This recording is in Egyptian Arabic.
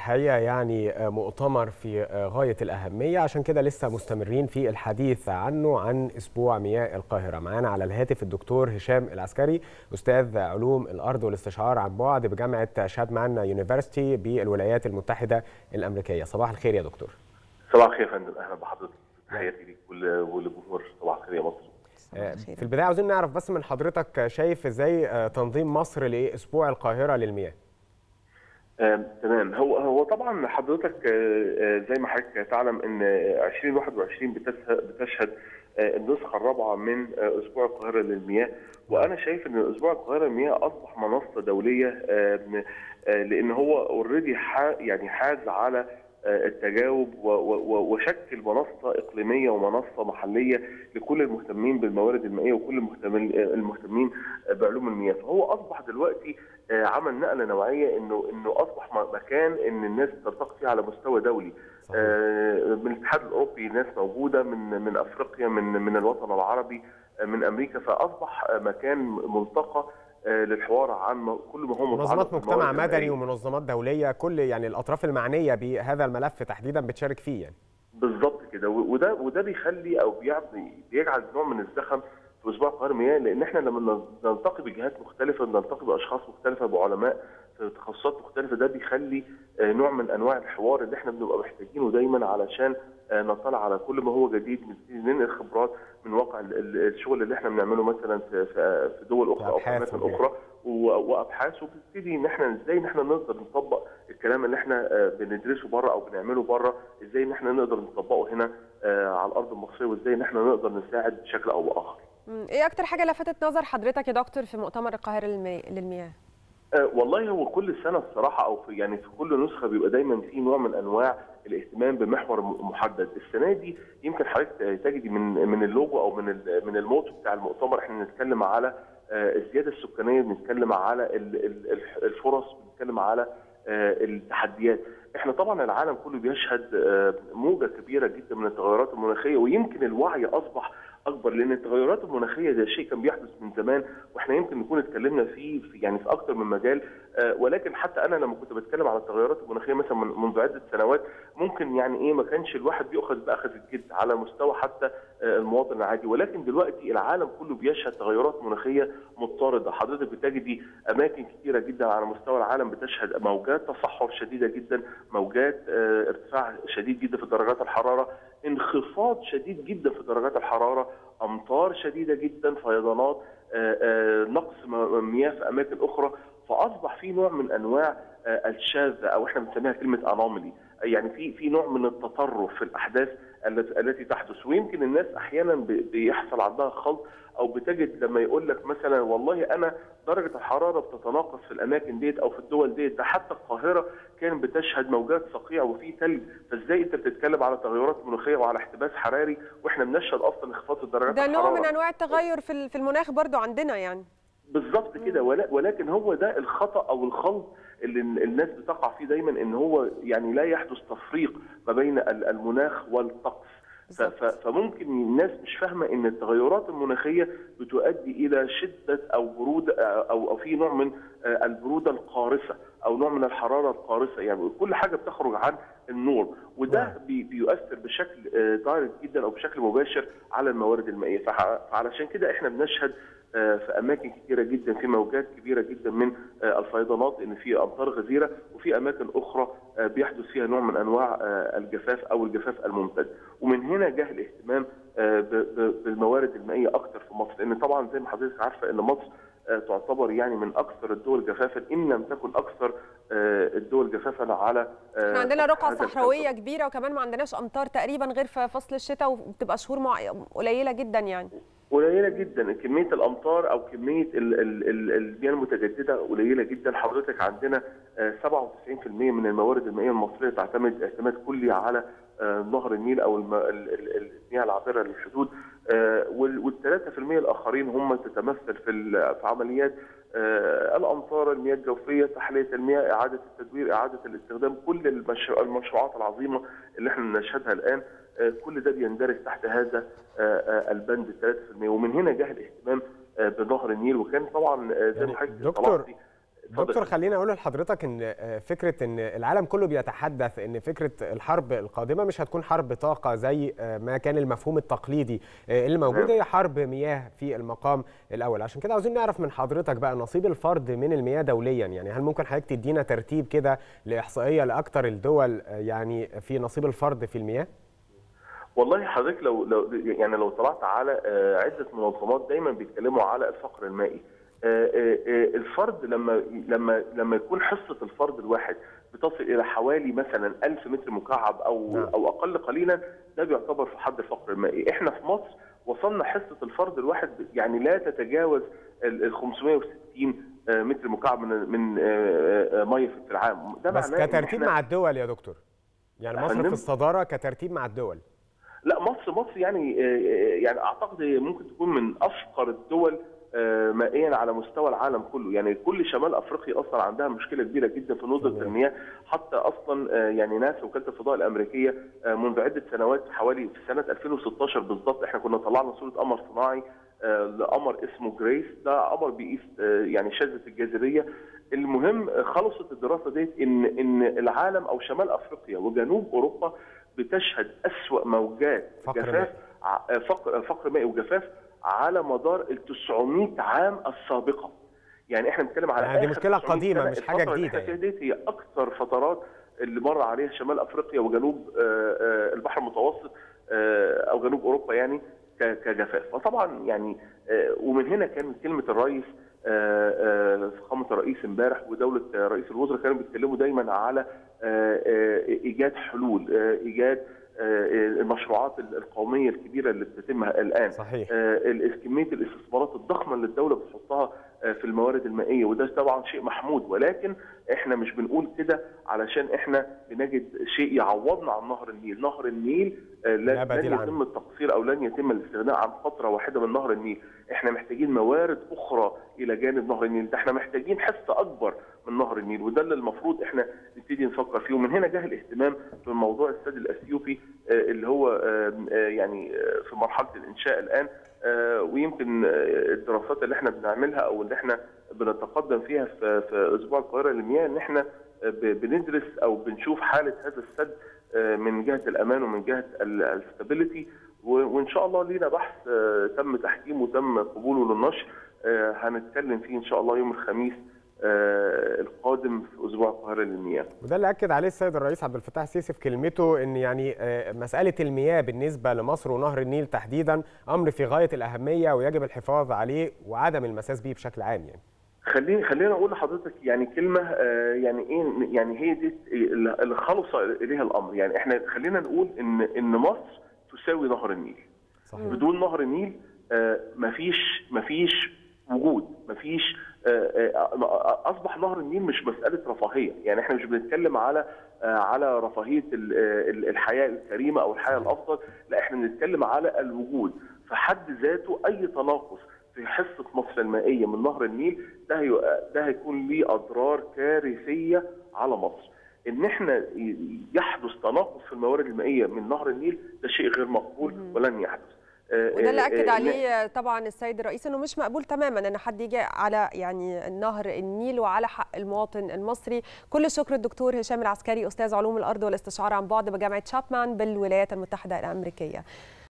الحقيقه يعني مؤتمر في غايه الاهميه عشان كده لسه مستمرين في الحديث عنه عن اسبوع مياه القاهره معانا على الهاتف الدكتور هشام العسكري استاذ علوم الارض والاستشعار عن بعد بجامعه شادمان يونيفرسيتي بالولايات المتحده الامريكيه صباح الخير يا دكتور صباح الخير يا فندم اهلا بحضرتك تحياتي ليك ولجمهور صباح الخير يا مصر في البدايه عاوزين نعرف بس من حضرتك شايف ازاي تنظيم مصر لاسبوع القاهره للمياه آه، تمام هو هو طبعا حضرتك آه، زي ما حضرتك تعلم ان 2021 بتشهد آه، النسخه الرابعه من اسبوع القاهره للمياه وانا شايف ان اسبوع القاهره للمياه اصبح منصه دوليه لان هو اوريدي يعني حاز على التجاوب وشكل منصه اقليميه ومنصه محليه لكل المهتمين بالموارد المائيه وكل المهتمين بعلوم المياه فهو اصبح دلوقتي عمل نقله نوعيه انه انه اصبح مكان ان الناس تلتقي فيه على مستوى دولي صحيح. من الاتحاد الاوروبي ناس موجوده من من افريقيا من من الوطن العربي من امريكا فاصبح مكان ملتقى للحوار عن كل ما هو منظمات مجتمع مدني ومنظمات دوليه كل يعني الاطراف المعنيه بهذا الملف تحديدا بتشارك فيه يعني بالظبط كده وده وده بيخلي او بيجعل نوع من الزخم في اسبوع القاهره المياه لان احنا لما نلتقي بجهات مختلفه نلتقي باشخاص مختلفه بعلماء في تخصصات مختلفه ده بيخلي نوع من انواع الحوار اللي احنا بنبقى محتاجينه دايما علشان نطلع على كل ما هو جديد ننقل خبرات من واقع الشغل اللي احنا بنعمله مثلا في في دول اخرى او في اماكن اخرى وابحاث وبنبتدي ان احنا ازاي ان احنا نقدر نطبق الكلام اللي احنا بندرسه بره او بنعمله بره ازاي ان احنا نقدر نطبقه هنا على الارض المصريه وازاي ان احنا نقدر نساعد بشكل او باخر. ايه اكتر حاجه لفتت نظر حضرتك يا دكتور في مؤتمر القاهره للمياه؟ أه والله هو كل سنه الصراحه او في يعني في كل نسخه بيبقى دايما في نوع من انواع الاهتمام بمحور محدد، السنه دي يمكن حضرتك تجدي من من اللوجو او من من الموتو بتاع المؤتمر احنا بنتكلم على الزياده السكانيه، بنتكلم على الفرص، بنتكلم على التحديات، احنا طبعا العالم كله بيشهد موجه كبيره جدا من التغيرات المناخيه ويمكن الوعي اصبح اكبر لان التغيرات المناخيه ده شيء كان بيحدث من زمان واحنا يمكن نكون اتكلمنا فيه في يعني في اكثر من مجال ولكن حتى انا لما كنت بتكلم على التغيرات المناخيه مثلا منذ عده سنوات ممكن يعني ايه ما كانش الواحد بياخذ باخذ الجد على مستوى حتى المواطن العادي ولكن دلوقتي العالم كله بيشهد تغيرات مناخيه مضطرده حضرتك بتجدي اماكن كثيره جدا على مستوى العالم بتشهد موجات تصحر شديده جدا موجات ارتفاع شديد جدا في درجات الحراره انخفاض شديد جدا في درجات الحراره امطار شديده جدا فيضانات نقص مياه في اماكن اخرى فاصبح في نوع من انواع الشاذه او احنا بنسميها كلمه انومالي يعني في في نوع من التطرف في الاحداث التي تحدث ويمكن الناس احيانا بيحصل عندها خلط او بتجد لما يقول لك مثلا والله انا درجه الحراره بتتناقص في الاماكن ديت او في الدول ديت ده حتى القاهره كان بتشهد موجات صقيع وفي ثلج فازاي انت بتتكلم على تغيرات مناخيه وعلى احتباس حراري واحنا بنشهد اصلا انخفاض في درجات ده الحراره نوع من انواع التغير في في المناخ برضو عندنا يعني بالظبط كده ولكن هو ده الخطا او الخلط اللي الناس بتقع فيه دايما ان هو يعني لا يحدث تفريق ما بين المناخ والطقس فممكن الناس مش فاهمه ان التغيرات المناخيه بتؤدي الى شده او بروده او او في نوع من البروده القارصه او نوع من الحراره القارصه يعني كل حاجه بتخرج عن النور وده بي بيؤثر بشكل دايركت جدا او بشكل مباشر على الموارد المائيه فعلشان كده احنا بنشهد في اماكن كثيره جدا في موجات كبيره جدا من الفيضانات ان في امطار غزيره وفي اماكن اخرى بيحدث فيها نوع من انواع الجفاف او الجفاف الممتد ومن هنا جه الاهتمام بالموارد المائيه اكثر في مصر لان طبعا زي ما حضرتك عارفه ان مصر تعتبر يعني من اكثر الدول جفافا ان لم تكن اكثر الدول جفافا على احنا عندنا رقعه صحراويه كبيره وكمان ما عندناش امطار تقريبا غير في فصل الشتاء وبتبقى شهور قليله جدا يعني قليله جدا كميه الامطار او كميه المياه المتجدده قليله جدا حضرتك عندنا 97% من الموارد المائيه المصريه تعتمد اعتماد كلي على نهر النيل او المياه العابره للحدود وال3% الاخرين هم تتمثل في في عمليات الامطار المياه الجوفيه تحليه المياه اعاده التدوير اعاده الاستخدام كل المشروعات العظيمه اللي احنا بنشهدها الان كل ده بيندرج تحت هذا البند 3% ومن هنا جه الاهتمام بنهر النيل وكان طبعا زي ما حضرتك دكتور دكتور خليني اقول لحضرتك ان فكره ان العالم كله بيتحدث ان فكره الحرب القادمه مش هتكون حرب طاقه زي ما كان المفهوم التقليدي اللي موجود هي حرب مياه في المقام الاول عشان كده عاوزين نعرف من حضرتك بقى نصيب الفرد من المياه دوليا يعني هل ممكن حضرتك تدينا ترتيب كده لاحصائيه لاكثر الدول يعني في نصيب الفرد في المياه والله حضرتك لو لو يعني لو طلعت على عده منظمات دايما بيتكلموا على الفقر المائي الفرد لما لما لما يكون حصه الفرد الواحد بتصل الى حوالي مثلا 1000 متر مكعب او نعم. او اقل قليلا ده بيعتبر في حد الفقر المائي احنا في مصر وصلنا حصه الفرد الواحد يعني لا تتجاوز ال 560 متر مكعب من من ميه في العام ده بس كترتيب مع الدول يا دكتور يعني مصر في الصداره كترتيب مع الدول لا مصر مصر يعني يعني اعتقد ممكن تكون من افقر الدول مائيا على مستوى العالم كله يعني كل شمال افريقيا اصلا عندها مشكله كبيره جدا في ندره المياه حتى اصلا يعني ناس وكاله الفضاء الامريكيه منذ عده سنوات حوالي في سنه 2016 بالظبط احنا كنا طلعنا صوره قمر صناعي لقمر اسمه جريس ده قمر بيقيس يعني شاذة الجاذبيه المهم خلصت الدراسه ديت ان ان العالم او شمال افريقيا وجنوب اوروبا بتشهد اسوا موجات جفاف فقر فقر مائي وجفاف على مدار ال 900 عام السابقه يعني احنا بنتكلم على يعني دي مشكله قديمه مش حاجه جديده يعني. دي هي اكثر فترات اللي مر عليها شمال افريقيا وجنوب البحر المتوسط او جنوب اوروبا يعني كجفاف فطبعا يعني ومن هنا كان كلمه الرئيس فخامه الرئيس امبارح ودوله رئيس الوزراء كانوا بيتكلموا دايما على ايجاد حلول ايجاد المشروعات القوميه الكبيره اللي بتتم الان صحيح. كميه الاستثمارات الضخمه اللي الدوله بتحطها في الموارد المائيه وده طبعا شيء محمود ولكن احنا مش بنقول كده علشان احنا بنجد شيء يعوضنا عن نهر النيل، نهر النيل لن يتم التقصير او لن يتم الاستغناء عن قطره واحده من نهر النيل، احنا محتاجين موارد اخرى الى جانب نهر النيل، ده احنا محتاجين حصه اكبر من نهر النيل وده اللي المفروض احنا نبتدي نفكر فيه ومن هنا جه الاهتمام بموضوع السد الاثيوبي اللي هو يعني في مرحله الانشاء الان ويمكن الدراسات اللي احنا بنعملها او اللي احنا بنتقدم فيها في, في اسبوع القاهره للمياه ان احنا بندرس او بنشوف حاله هذا السد من جهه الامان ومن جهه الاستابيليتي وان شاء الله لينا بحث تم تحكيمه وتم قبوله للنشر هنتكلم فيه ان شاء الله يوم الخميس القادم في اسبوع القاهره للمياه. وده اللي اكد عليه السيد الرئيس عبد الفتاح السيسي في كلمته ان يعني مساله المياه بالنسبه لمصر ونهر النيل تحديدا امر في غايه الاهميه ويجب الحفاظ عليه وعدم المساس به بشكل عام يعني. خليني خلينا اقول لحضرتك يعني كلمه يعني ايه يعني هي دي اللي خلص اليها الامر يعني احنا خلينا نقول ان ان مصر تساوي نهر النيل. صحيح. بدون نهر النيل مفيش مفيش وجود مفيش اصبح نهر النيل مش مساله رفاهيه يعني احنا مش بنتكلم على على رفاهيه الحياه الكريمه او الحياه الافضل لا احنا بنتكلم على الوجود في حد ذاته اي تناقص في حصه مصر المائيه من نهر النيل ده ده هيكون ليه اضرار كارثيه على مصر ان احنا يحدث تناقص في الموارد المائيه من نهر النيل ده شيء غير مقبول ولن يحدث وده اللي اكد عليه طبعا السيد الرئيس انه مش مقبول تماما ان حد يجي على يعني نهر النيل وعلى حق المواطن المصري كل الشكر الدكتور هشام العسكري استاذ علوم الارض والاستشعار عن بعد بجامعه شابمان بالولايات المتحده الامريكيه